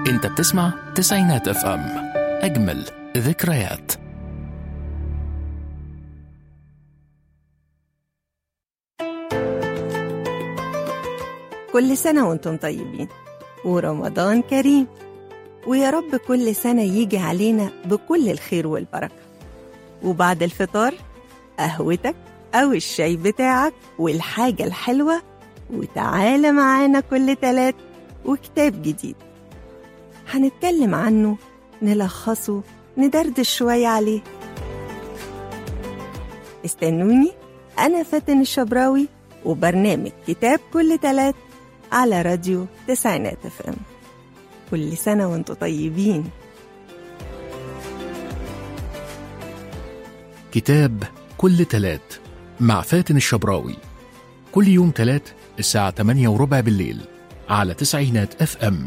انت بتسمع تسعينات اف ام اجمل ذكريات كل سنة وانتم طيبين ورمضان كريم ويا رب كل سنة يجي علينا بكل الخير والبركة وبعد الفطار قهوتك أو الشاي بتاعك والحاجة الحلوة وتعالى معانا كل تلات وكتاب جديد هنتكلم عنه نلخصه ندردش شوية عليه استنوني أنا فاتن الشبراوي وبرنامج كتاب كل تلات على راديو تسعينات اف ام كل سنة وانتم طيبين كتاب كل تلات مع فاتن الشبراوي كل يوم تلات الساعة 8 وربع بالليل على تسعينات اف ام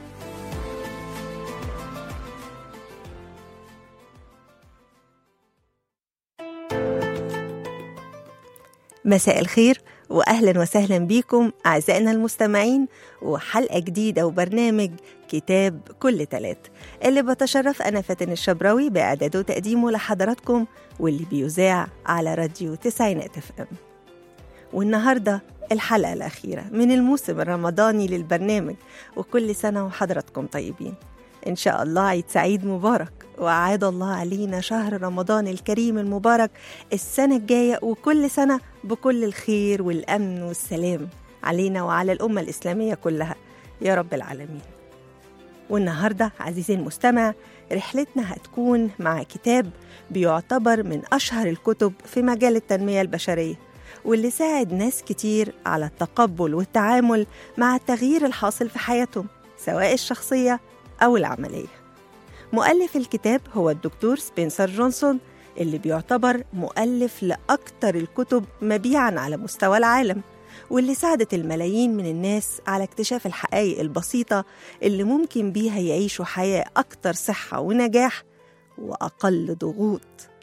مساء الخير واهلا وسهلا بيكم اعزائنا المستمعين وحلقه جديده وبرنامج كتاب كل تلات اللي بتشرف انا فاتن الشبراوي باعداده وتقديمه لحضراتكم واللي بيذاع على راديو تسعينات اف ام والنهارده الحلقه الاخيره من الموسم الرمضاني للبرنامج وكل سنه وحضراتكم طيبين إن شاء الله عيد سعيد مبارك وأعاد الله علينا شهر رمضان الكريم المبارك السنة الجاية وكل سنة بكل الخير والأمن والسلام علينا وعلى الأمة الإسلامية كلها يا رب العالمين والنهاردة عزيزي المستمع رحلتنا هتكون مع كتاب بيعتبر من أشهر الكتب في مجال التنمية البشرية واللي ساعد ناس كتير على التقبل والتعامل مع التغيير الحاصل في حياتهم سواء الشخصية أو العملية مؤلف الكتاب هو الدكتور سبنسر جونسون اللي بيعتبر مؤلف لأكثر الكتب مبيعاً على مستوى العالم واللي ساعدت الملايين من الناس على اكتشاف الحقائق البسيطة اللي ممكن بيها يعيشوا حياة أكثر صحة ونجاح وأقل ضغوط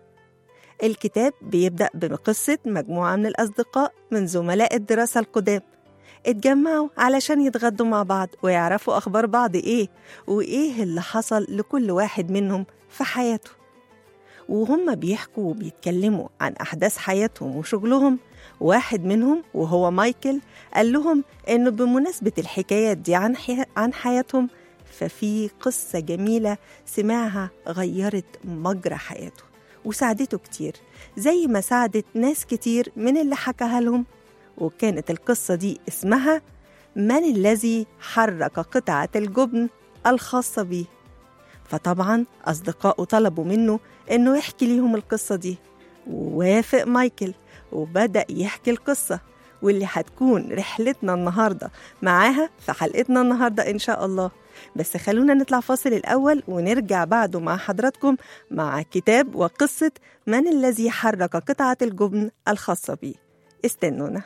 الكتاب بيبدأ بقصة مجموعة من الأصدقاء من زملاء الدراسة القدام اتجمعوا علشان يتغدوا مع بعض ويعرفوا أخبار بعض إيه وإيه اللي حصل لكل واحد منهم في حياته وهم بيحكوا وبيتكلموا عن أحداث حياتهم وشغلهم واحد منهم وهو مايكل قال لهم إنه بمناسبة الحكايات دي عن, حي... عن حياتهم ففي قصة جميلة سمعها غيرت مجرى حياته وساعدته كتير زي ما ساعدت ناس كتير من اللي حكاها لهم وكانت القصة دي اسمها من الذي حرك قطعة الجبن الخاصة بيه فطبعا أصدقائه طلبوا منه إنه يحكي ليهم القصة دي ووافق مايكل وبدأ يحكي القصة واللي هتكون رحلتنا النهاردة معاها في حلقتنا النهاردة إن شاء الله بس خلونا نطلع فاصل الأول ونرجع بعده مع حضراتكم مع كتاب وقصة من الذي حرك قطعة الجبن الخاصة بيه استنونا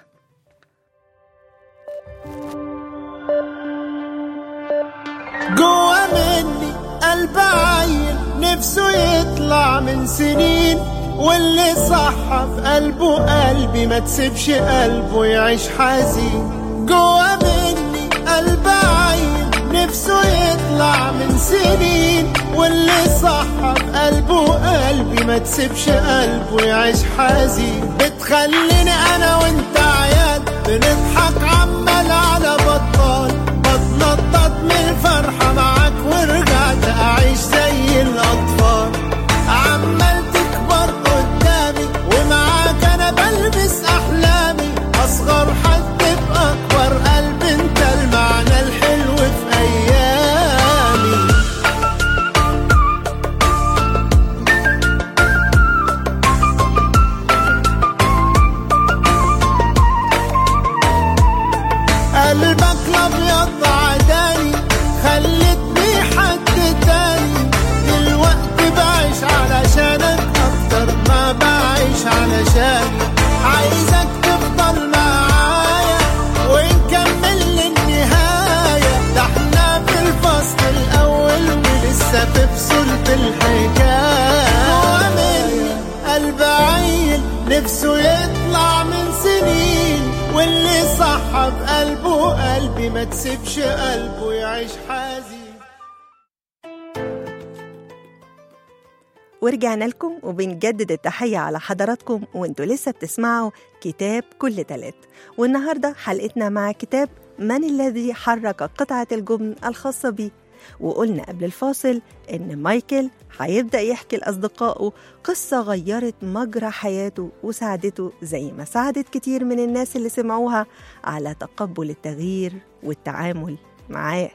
جوا مني قلب عيل نفسه يطلع من سنين واللي صح في قلبه قلبي ما تسيبش قلبه يعيش حزين جوا مني قلب عيل نفسه يطلع من سنين واللي صح في قلبه قلبي ما تسيبش قلبه يعيش حزين بتخليني انا وانت عيال بنضحك عمال على بطال بتنطط من الفرحة معاك ورجعت أعيش زي الأطفال عمال تكبر قدامي ومعاك أنا بلبس أحلامي أصغر حد بأكبر قلب أنت المعنى الحلو في أيامي قلبك الابيض عداني خلتني حد تاني دلوقتي بعيش علشانك اكتر ما بعيش علشاني عايزك تفضل معايا ونكمل للنهاية ده احنا في الفصل الاول ولسه في بصورة الحكاية جوا مني قلب عيل نفسه يطلع من سنين واللي صح بقلبه قلبي ما تسيبش قلبه يعيش حزين ورجعنا لكم وبنجدد التحية على حضراتكم وانتوا لسه بتسمعوا كتاب كل تلات والنهاردة حلقتنا مع كتاب من الذي حرك قطعة الجبن الخاصة بيه وقلنا قبل الفاصل إن مايكل هيبدأ يحكي لأصدقائه قصة غيرت مجرى حياته وساعدته زي ما ساعدت كتير من الناس اللي سمعوها على تقبل التغيير والتعامل معاه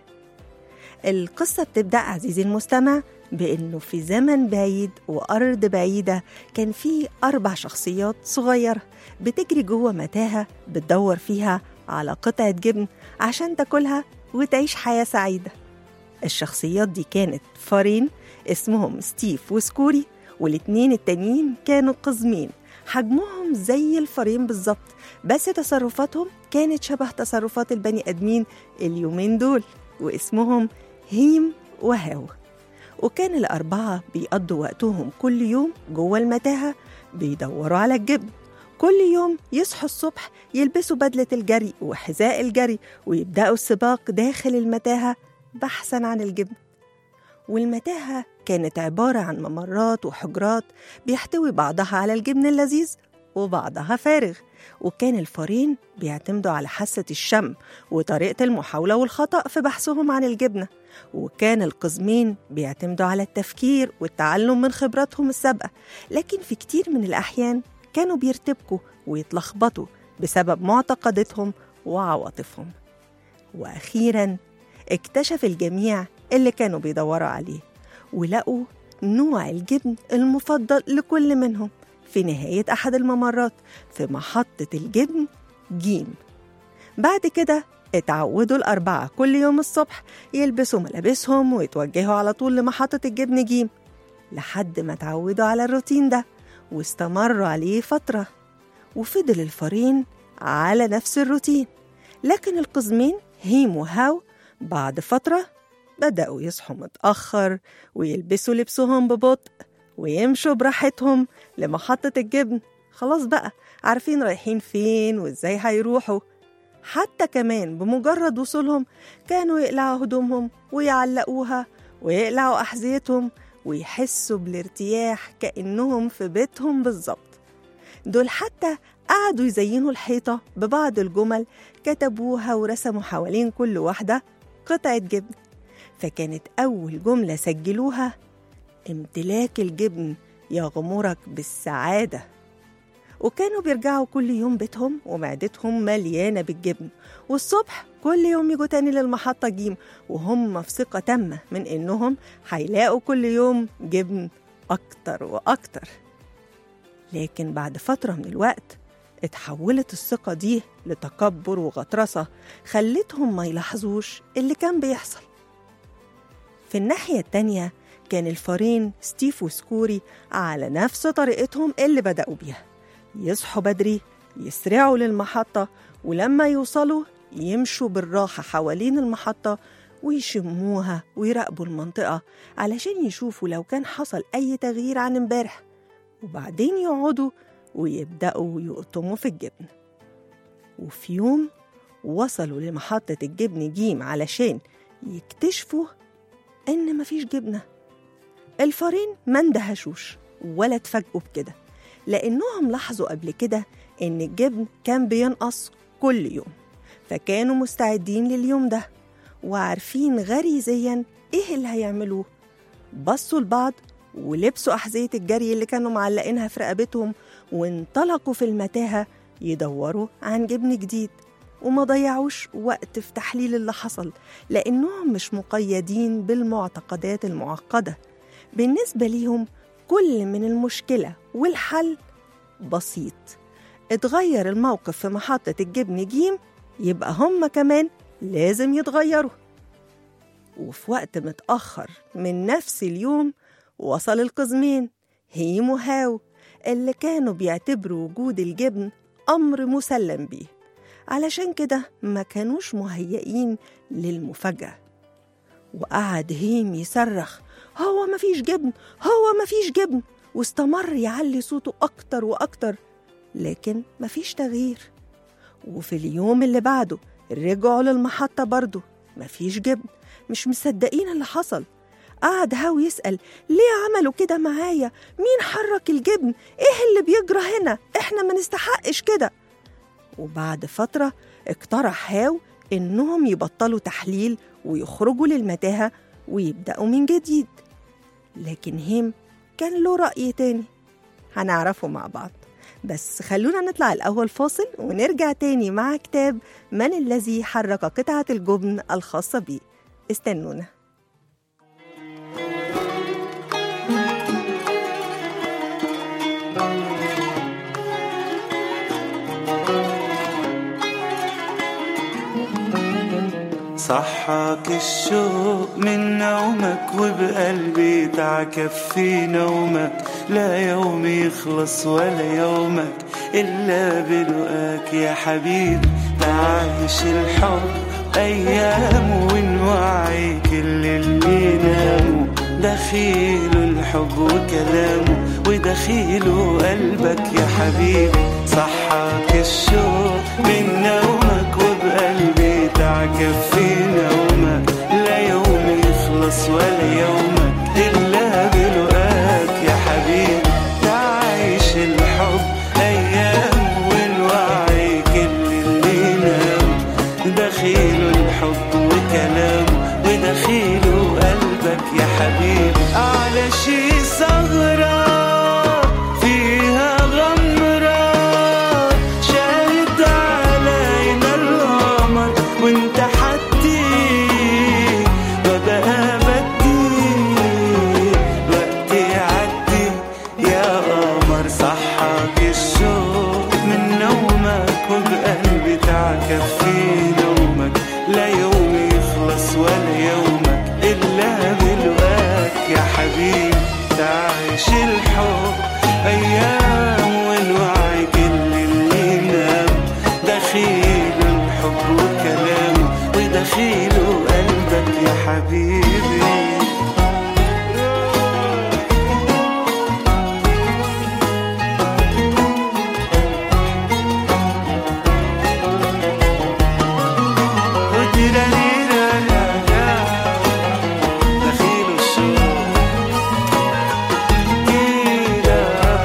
القصة بتبدأ عزيزي المستمع بإنه في زمن بعيد وأرض بعيدة كان في أربع شخصيات صغيرة بتجري جوه متاهة بتدور فيها على قطعة جبن عشان تاكلها وتعيش حياة سعيدة الشخصيات دي كانت فارين اسمهم ستيف وسكوري والاتنين التانيين كانوا قزمين حجمهم زي الفارين بالظبط بس تصرفاتهم كانت شبه تصرفات البني آدمين اليومين دول واسمهم هيم وهاو وكان الأربعة بيقضوا وقتهم كل يوم جوه المتاهة بيدوروا على الجبن كل يوم يصحوا الصبح يلبسوا بدلة الجري وحذاء الجري ويبدأوا السباق داخل المتاهة بحثا عن الجبن والمتاهة كانت عبارة عن ممرات وحجرات بيحتوي بعضها على الجبن اللذيذ وبعضها فارغ وكان الفارين بيعتمدوا على حاسة الشم وطريقة المحاولة والخطأ في بحثهم عن الجبنة وكان القزمين بيعتمدوا على التفكير والتعلم من خبراتهم السابقة لكن في كتير من الأحيان كانوا بيرتبكوا ويتلخبطوا بسبب معتقداتهم وعواطفهم وأخيراً اكتشف الجميع اللي كانوا بيدوروا عليه ولقوا نوع الجبن المفضل لكل منهم في نهاية أحد الممرات في محطة الجبن جيم بعد كده اتعودوا الأربعة كل يوم الصبح يلبسوا ملابسهم ويتوجهوا على طول لمحطة الجبن جيم لحد ما اتعودوا على الروتين ده واستمروا عليه فترة وفضل الفارين على نفس الروتين لكن القزمين هيم وهاو بعد فترة بدأوا يصحوا متأخر ويلبسوا لبسهم ببطء ويمشوا براحتهم لمحطة الجبن خلاص بقى عارفين رايحين فين وازاي هيروحوا حتى كمان بمجرد وصولهم كانوا يقلعوا هدومهم ويعلقوها ويقلعوا أحذيتهم ويحسوا بالارتياح كأنهم في بيتهم بالظبط دول حتى قعدوا يزينوا الحيطة ببعض الجمل كتبوها ورسموا حوالين كل واحدة قطعة جبن فكانت أول جملة سجلوها امتلاك الجبن يغمرك بالسعادة وكانوا بيرجعوا كل يوم بيتهم ومعدتهم مليانة بالجبن والصبح كل يوم يجوا تاني للمحطة جيم وهم في ثقة تامة من إنهم هيلاقوا كل يوم جبن أكتر وأكتر لكن بعد فترة من الوقت اتحولت الثقة دي لتكبر وغطرسة خلتهم ما يلاحظوش اللي كان بيحصل في الناحية التانية كان الفارين ستيف وسكوري على نفس طريقتهم اللي بدأوا بيها يصحوا بدري يسرعوا للمحطة ولما يوصلوا يمشوا بالراحة حوالين المحطة ويشموها ويراقبوا المنطقة علشان يشوفوا لو كان حصل أي تغيير عن امبارح وبعدين يقعدوا ويبدأوا يقطموا في الجبن وفي يوم وصلوا لمحطة الجبن جيم علشان يكتشفوا إن مفيش جبنة الفارين ما اندهشوش ولا اتفاجئوا بكده لأنهم لاحظوا قبل كده إن الجبن كان بينقص كل يوم فكانوا مستعدين لليوم ده وعارفين غريزيا إيه اللي هيعملوه بصوا لبعض ولبسوا أحذية الجري اللي كانوا معلقينها في رقبتهم وانطلقوا في المتاهة يدوروا عن جبن جديد وما ضيعوش وقت في تحليل اللي حصل لأنهم مش مقيدين بالمعتقدات المعقدة بالنسبة ليهم كل من المشكلة والحل بسيط اتغير الموقف في محطة الجبن جيم يبقى هم كمان لازم يتغيروا وفي وقت متأخر من نفس اليوم وصل القزمين هيم وهاو اللي كانوا بيعتبروا وجود الجبن أمر مسلم بيه علشان كده ما كانوش مهيئين للمفاجأة وقعد هيم يصرخ هو مفيش جبن هو مفيش جبن واستمر يعلي صوته أكتر وأكتر لكن مفيش تغيير وفي اليوم اللي بعده رجعوا للمحطة برضه مفيش جبن مش مصدقين اللي حصل قعد هاو يسأل ليه عملوا كده معايا مين حرك الجبن ايه اللي بيجرى هنا احنا ما نستحقش كده وبعد فترة اقترح هاو إنهم يبطلوا تحليل ويخرجوا للمتاهة ويبدأوا من جديد لكن هيم كان له رأي تاني هنعرفه مع بعض بس خلونا نطلع الأول فاصل ونرجع تاني مع كتاب من الذي حرك قطعة الجبن الخاصة بيه استنونا صحاك الشوق من نومك وبقلبي تعكف في نومك لا يوم يخلص ولا يومك إلا بلقاك يا حبيبي تعيش الحب أيام ونوعي كل اللي ناموا دخيل الحب وكلامه ودخيله قلبك يا حبيبي صحاك الشوق من نومك وبقلبي تعكف في نومك لا يوم يخلص ولا يومك إلا بلقاك يا حبيبي تعيش الحب أيام والوعي كل اللي نام دخيله الحب وكلامه ودخيله قلبك يا حبيبي على شي ثغرة فيها غمرة شاهد علينا القمر وانت حدي وبقى بدي وقتي عدي يا قمر صحاك الشوق من نومك وبقلبي تعكف في نومك لا يوم يخلص ولا يومك إلا بلقاك يا حبيبي تعيش الحب أيام والوعي كل اللي نام دخيل الحب وكلامه ودخيله قلبك يا حبيبي وتيراريرارالا، دخيل الشوق تيرا.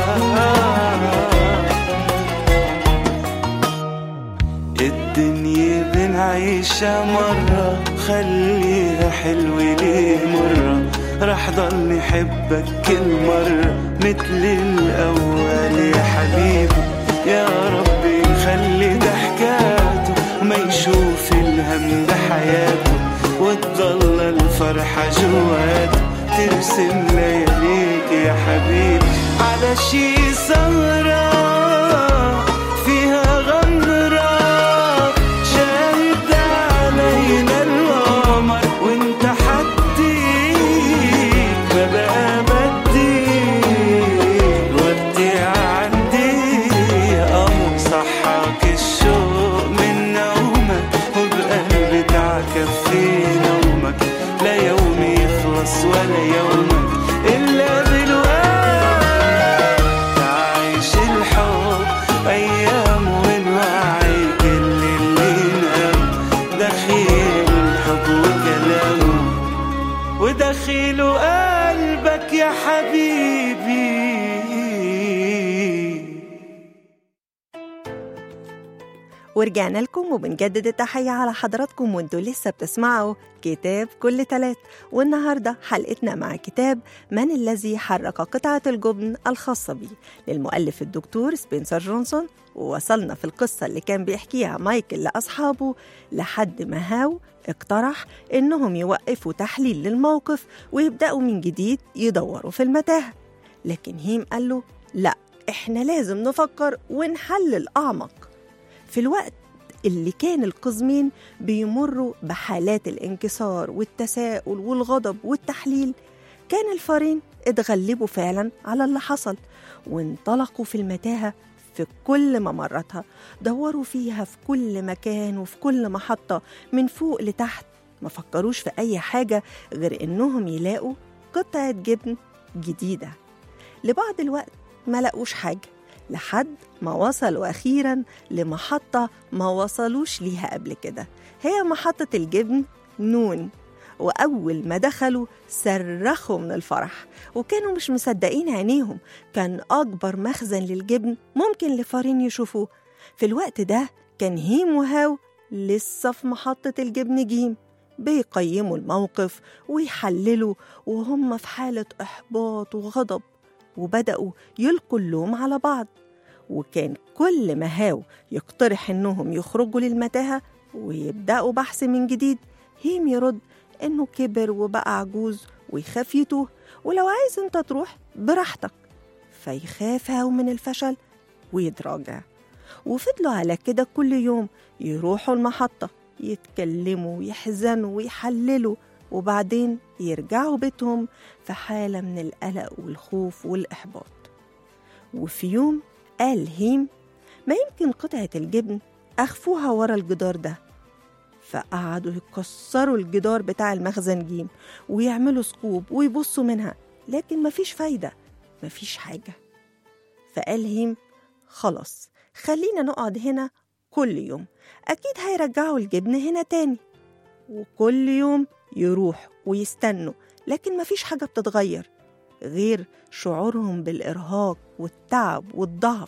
الدنيا بنعيشها مرة خليها حلوة ليه مرة رح ضل نحبك كل مرة مثل الأول يا حبيبي يا ربي خلي ضحكاته ما يشوف الهم بحياته وتضل الفرحة جواته ترسم لياليك يا حبيبي على شي سهرة فيها غمرة شاهد علينا القمر وانت حدي ما بقى بدي ودي عندي يا قمر صحاك الشوق من نومك وبقلبي تعكف في نومك لا يوم يخلص ولا يومك إلا بالوقت تعيش الحب أيام ونوعي كل اللي نام دخيل الحب وكلامه ودخيله قلبك يا حبيبي ورجعنا لكم وبنجدد التحية على حضراتكم وانتوا لسه بتسمعوا كتاب كل تلات والنهاردة حلقتنا مع كتاب من الذي حرك قطعة الجبن الخاصة بيه للمؤلف الدكتور سبنسر جونسون ووصلنا في القصة اللي كان بيحكيها مايكل لأصحابه لحد ما هاو اقترح إنهم يوقفوا تحليل للموقف ويبدأوا من جديد يدوروا في المتاهة لكن هيم قال له لا احنا لازم نفكر ونحلل أعمق في الوقت اللي كان القزمين بيمروا بحالات الانكسار والتساؤل والغضب والتحليل كان الفارين اتغلبوا فعلا على اللي حصل وانطلقوا في المتاهة في كل ممراتها دوروا فيها في كل مكان وفي كل محطة من فوق لتحت ما فكروش في أي حاجة غير إنهم يلاقوا قطعة جبن جديدة لبعض الوقت ما لقوش حاجة لحد ما وصلوا أخيرا لمحطة ما وصلوش ليها قبل كده هي محطة الجبن نون وأول ما دخلوا صرخوا من الفرح وكانوا مش مصدقين عينيهم كان أكبر مخزن للجبن ممكن لفارين يشوفوه في الوقت ده كان هيم وهاو لسه في محطة الجبن جيم بيقيموا الموقف ويحللوا وهم في حالة إحباط وغضب وبدأوا يلقوا اللوم على بعض وكان كل ما هاو يقترح إنهم يخرجوا للمتاهة ويبدأوا بحث من جديد هيم يرد إنه كبر وبقى عجوز ويخاف يتوه ولو عايز أنت تروح براحتك فيخاف هاو من الفشل ويتراجع وفضلوا على كده كل يوم يروحوا المحطة يتكلموا ويحزنوا ويحللوا وبعدين يرجعوا بيتهم في حالة من القلق والخوف والإحباط وفي يوم قال هيم ما يمكن قطعة الجبن أخفوها ورا الجدار ده فقعدوا يكسروا الجدار بتاع المخزن جيم ويعملوا ثقوب ويبصوا منها لكن مفيش فايدة مفيش حاجة فقال هيم خلاص خلينا نقعد هنا كل يوم أكيد هيرجعوا الجبن هنا تاني وكل يوم يروح ويستنوا لكن مفيش حاجة بتتغير غير شعورهم بالإرهاق والتعب والضعف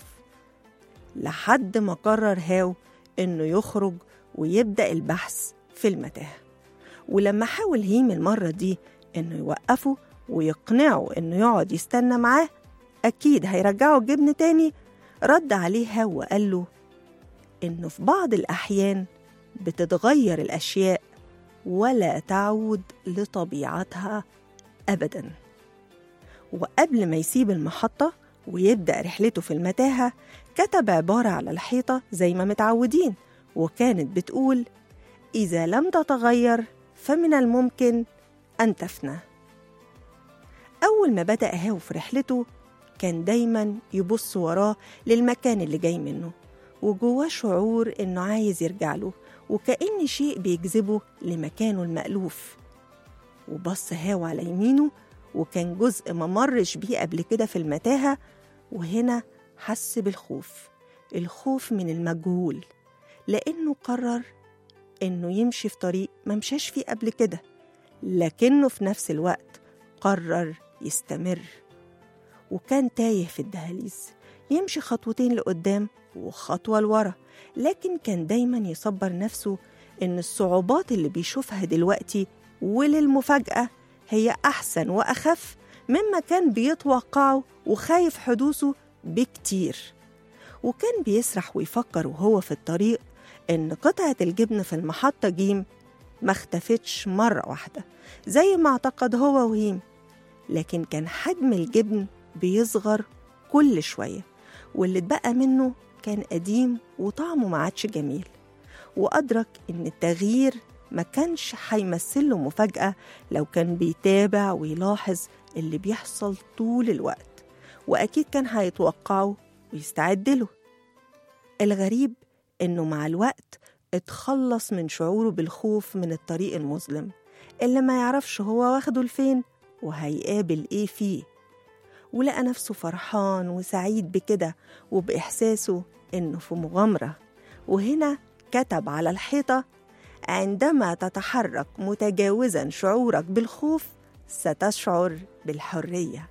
لحد ما قرر هاو إنه يخرج ويبدأ البحث في المتاهة ولما حاول هيم المرة دي إنه يوقفه ويقنعه إنه يقعد يستنى معاه أكيد هيرجعوا الجبن تاني رد عليه هاو وقال له إنه في بعض الأحيان بتتغير الأشياء ولا تعود لطبيعتها أبدا وقبل ما يسيب المحطة ويبدأ رحلته في المتاهة كتب عبارة على الحيطة زي ما متعودين وكانت بتقول إذا لم تتغير فمن الممكن أن تفنى أول ما بدأ هاو في رحلته كان دايما يبص وراه للمكان اللي جاي منه وجواه شعور إنه عايز يرجع له وكأن شيء بيجذبه لمكانه المألوف وبص هاو على يمينه وكان جزء ما مرش بيه قبل كده في المتاهة وهنا حس بالخوف الخوف من المجهول لأنه قرر إنه يمشي في طريق ما مشاش فيه قبل كده لكنه في نفس الوقت قرر يستمر وكان تايه في الدهاليز يمشي خطوتين لقدام وخطوة لورا لكن كان دايما يصبر نفسه إن الصعوبات اللي بيشوفها دلوقتي وللمفاجأة هي أحسن وأخف مما كان بيتوقعه وخايف حدوثه بكتير وكان بيسرح ويفكر وهو في الطريق إن قطعة الجبن في المحطة جيم ما اختفتش مرة واحدة زي ما اعتقد هو وهيم لكن كان حجم الجبن بيصغر كل شوية واللي اتبقى منه كان قديم وطعمه ما عادش جميل وأدرك إن التغيير ما كانش هيمثل له مفاجأة لو كان بيتابع ويلاحظ اللي بيحصل طول الوقت وأكيد كان هيتوقعه ويستعد له الغريب إنه مع الوقت اتخلص من شعوره بالخوف من الطريق المظلم اللي ما يعرفش هو واخده لفين وهيقابل إيه فيه ولقى نفسه فرحان وسعيد بكده وبإحساسه إنه في مغامرة وهنا كتب على الحيطة عندما تتحرك متجاوزا شعورك بالخوف ستشعر بالحرية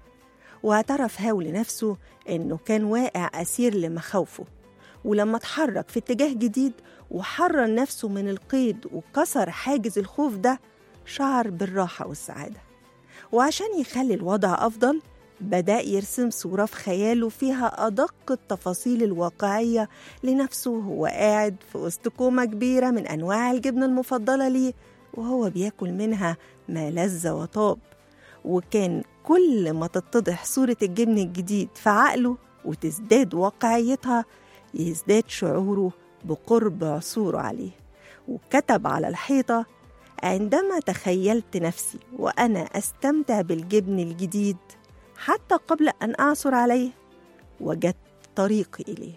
واعترف هاو لنفسه إنه كان واقع أسير لمخاوفه ولما اتحرك في اتجاه جديد وحرر نفسه من القيد وكسر حاجز الخوف ده شعر بالراحة والسعادة وعشان يخلي الوضع أفضل بدأ يرسم صورة في خياله فيها أدق التفاصيل الواقعية لنفسه وهو قاعد في وسط كومة كبيرة من أنواع الجبن المفضلة ليه وهو بياكل منها ما لذ وطاب وكان كل ما تتضح صورة الجبن الجديد في عقله وتزداد واقعيتها يزداد شعوره بقرب عثوره عليه وكتب على الحيطة عندما تخيلت نفسي وأنا أستمتع بالجبن الجديد حتى قبل أن أعثر عليه وجدت طريقي إليه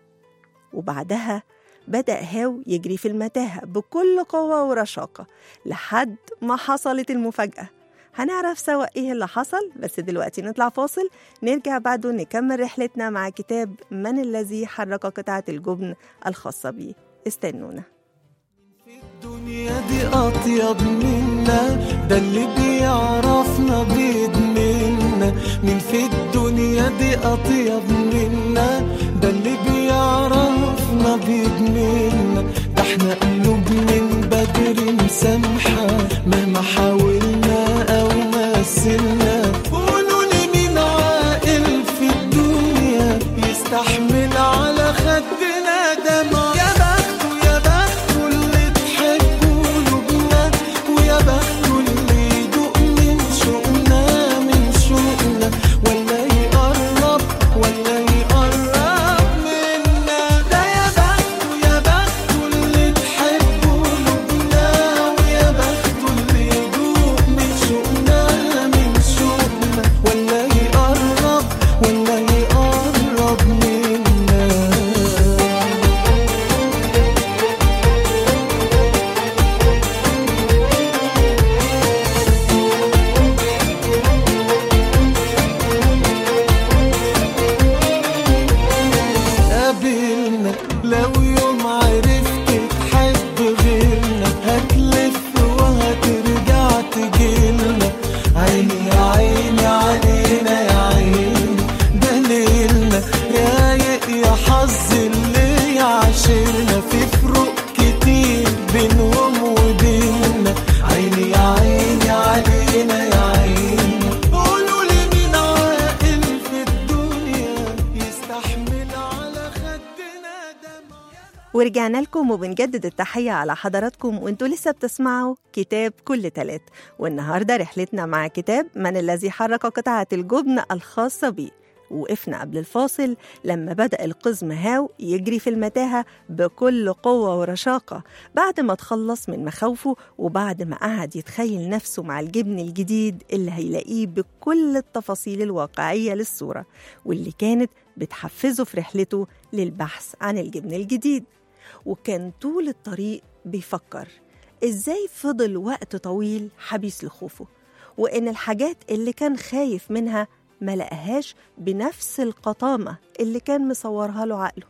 وبعدها بدأ هاو يجري في المتاهة بكل قوة ورشاقة لحد ما حصلت المفاجأة هنعرف سوا إيه اللي حصل بس دلوقتي نطلع فاصل نرجع بعده نكمل رحلتنا مع كتاب من الذي حرك قطعة الجبن الخاصة بيه استنونا الدنيا دي دي أطيب منا ده اللي بيعرفنا بيدمنا مين في الدنيا دي أطيب منا ده اللي بيعرفنا بيدمنا ده احنا قلوب من بدري مسامحة مهما حاولنا أو مثلنا قولوا لي مين عاقل في الدنيا يستحمل على خدنا دمع يا بخته يا بخته اللي تحب قلوبنا ويا بخته اللي يدوق من شوقنا من شوقنا ولا يقرب ولا يقرب منا ده يا بخته يا بخته اللي تحب قلوبنا ويا بخته اللي يدوق من شوقنا من شوقنا ولا يقرب ولا يقرب منا قابلنا لو يوم عرفت تحب غيرنا هتلف وهترجع تجيلنا عيني يا عيني علينا يا عيني ده ليلنا رايق يا حظ اللي يعاشرنا في فروق كتير بينهم وبيننا عيني يا عيني علينا يا عيني قولوا لي مين عاقل في الدنيا يستحمل على خدنا دمع ورجعنا لكم وبنجدد التحية على حضراتكم وانتوا لسه بتسمعوا كتاب كل تلات والنهاردة رحلتنا مع كتاب من الذي حرك قطعة الجبن الخاصة بيه وقفنا قبل الفاصل لما بدأ القزم هاو يجري في المتاهة بكل قوة ورشاقة بعد ما تخلص من مخاوفه وبعد ما قعد يتخيل نفسه مع الجبن الجديد اللي هيلاقيه بكل التفاصيل الواقعية للصورة واللي كانت بتحفزه في رحلته للبحث عن الجبن الجديد وكان طول الطريق بيفكر ازاي فضل وقت طويل حبيس لخوفه وان الحاجات اللي كان خايف منها ما لقاهاش بنفس القطامة اللي كان مصورها له عقله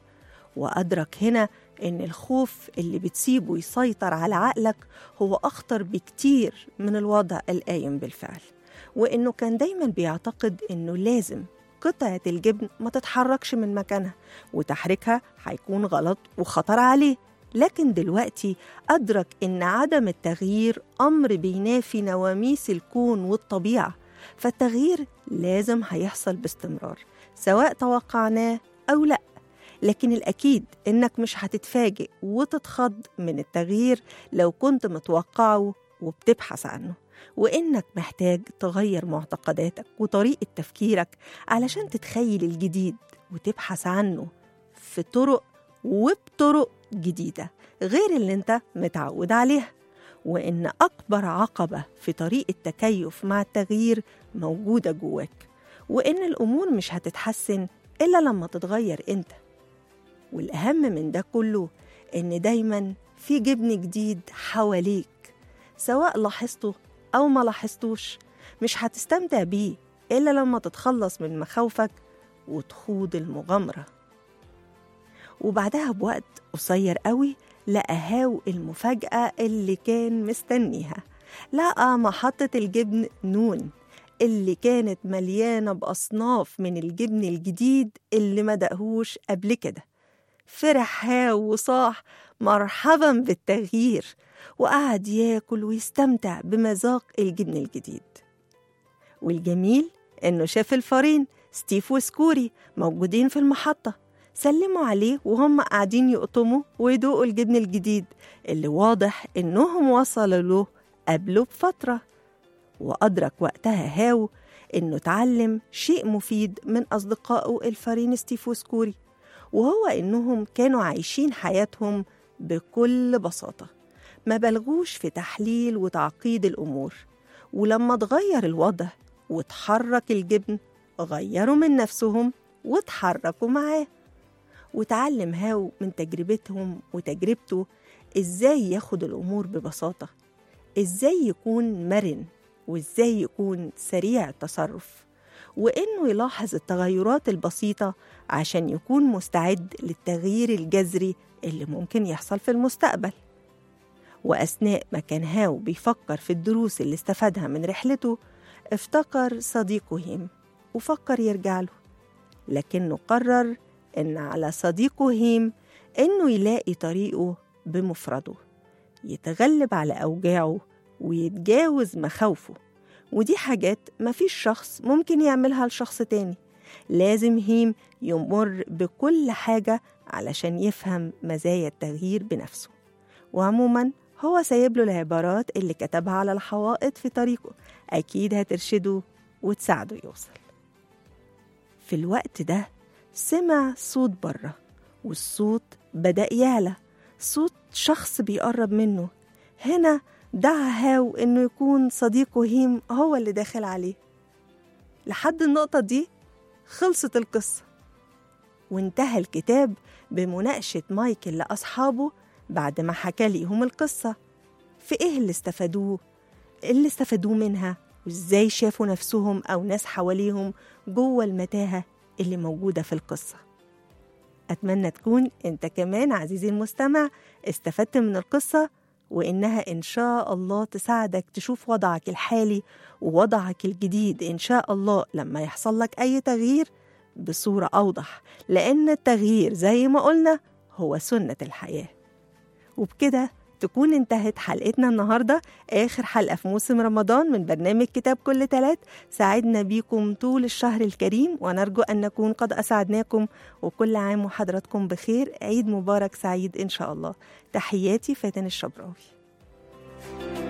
وأدرك هنا إن الخوف اللي بتسيبه يسيطر على عقلك هو أخطر بكتير من الوضع القايم بالفعل وإنه كان دايما بيعتقد إنه لازم قطعة الجبن ما تتحركش من مكانها وتحريكها هيكون غلط وخطر عليه لكن دلوقتي أدرك إن عدم التغيير أمر بينافي نواميس الكون والطبيعة فالتغيير لازم هيحصل باستمرار سواء توقعناه أو لأ لكن الأكيد إنك مش هتتفاجئ وتتخض من التغيير لو كنت متوقعه وبتبحث عنه وإنك محتاج تغير معتقداتك وطريقة تفكيرك علشان تتخيل الجديد وتبحث عنه في طرق وبطرق جديدة غير اللي انت متعود عليها وإن أكبر عقبة في طريق التكيف مع التغيير موجودة جواك وإن الأمور مش هتتحسن إلا لما تتغير أنت والأهم من ده كله إن دايما في جبن جديد حواليك سواء لاحظته أو ما لاحظتوش مش هتستمتع بيه إلا لما تتخلص من مخاوفك وتخوض المغامرة وبعدها بوقت قصير قوي لقى هاو المفاجأة اللي كان مستنيها لقى محطة الجبن نون اللي كانت مليانة بأصناف من الجبن الجديد اللي ما دقهوش قبل كده فرح هاو وصاح مرحبا بالتغيير وقعد ياكل ويستمتع بمذاق الجبن الجديد والجميل إنه شاف الفارين ستيف وسكوري موجودين في المحطة سلموا عليه وهم قاعدين يقطموا ويدوقوا الجبن الجديد اللي واضح إنهم وصلوا له قبله بفترة وأدرك وقتها هاو إنه اتعلم شيء مفيد من أصدقائه الفارين ستيف وسكوري وهو إنهم كانوا عايشين حياتهم بكل بساطة ما بلغوش في تحليل وتعقيد الأمور ولما اتغير الوضع وتحرك الجبن غيروا من نفسهم وتحركوا معاه وتعلم هاو من تجربتهم وتجربته ازاي ياخد الامور ببساطه ازاي يكون مرن وازاي يكون سريع التصرف وانه يلاحظ التغيرات البسيطه عشان يكون مستعد للتغيير الجذري اللي ممكن يحصل في المستقبل وأثناء ما كان هاو بيفكر في الدروس اللي استفادها من رحلته افتكر صديقه هيم وفكر يرجع له لكنه قرر إن على صديقه هيم إنه يلاقي طريقه بمفرده يتغلب على أوجاعه ويتجاوز مخاوفه ودي حاجات مفيش شخص ممكن يعملها لشخص تاني لازم هيم يمر بكل حاجة علشان يفهم مزايا التغيير بنفسه وعموما هو سايب له العبارات اللي كتبها على الحوائط في طريقه أكيد هترشده وتساعده يوصل في الوقت ده سمع صوت بره والصوت بدأ يعلى صوت شخص بيقرب منه هنا دعا هاو إنه يكون صديقه هيم هو اللي داخل عليه لحد النقطة دي خلصت القصة وانتهى الكتاب بمناقشة مايكل لأصحابه بعد ما حكى ليهم القصة في إيه اللي استفادوه اللي استفادوه منها وإزاي شافوا نفسهم أو ناس حواليهم جوه المتاهة اللي موجودة في القصة أتمنى تكون أنت كمان عزيزي المستمع استفدت من القصة وإنها إن شاء الله تساعدك تشوف وضعك الحالي ووضعك الجديد إن شاء الله لما يحصل لك أي تغيير بصورة أوضح لأن التغيير زي ما قلنا هو سنة الحياة وبكده تكون انتهت حلقتنا النهاردة آخر حلقة في موسم رمضان من برنامج كتاب كل تلات ساعدنا بيكم طول الشهر الكريم ونرجو أن نكون قد أسعدناكم وكل عام وحضراتكم بخير عيد مبارك سعيد إن شاء الله تحياتي فاتن الشبراوي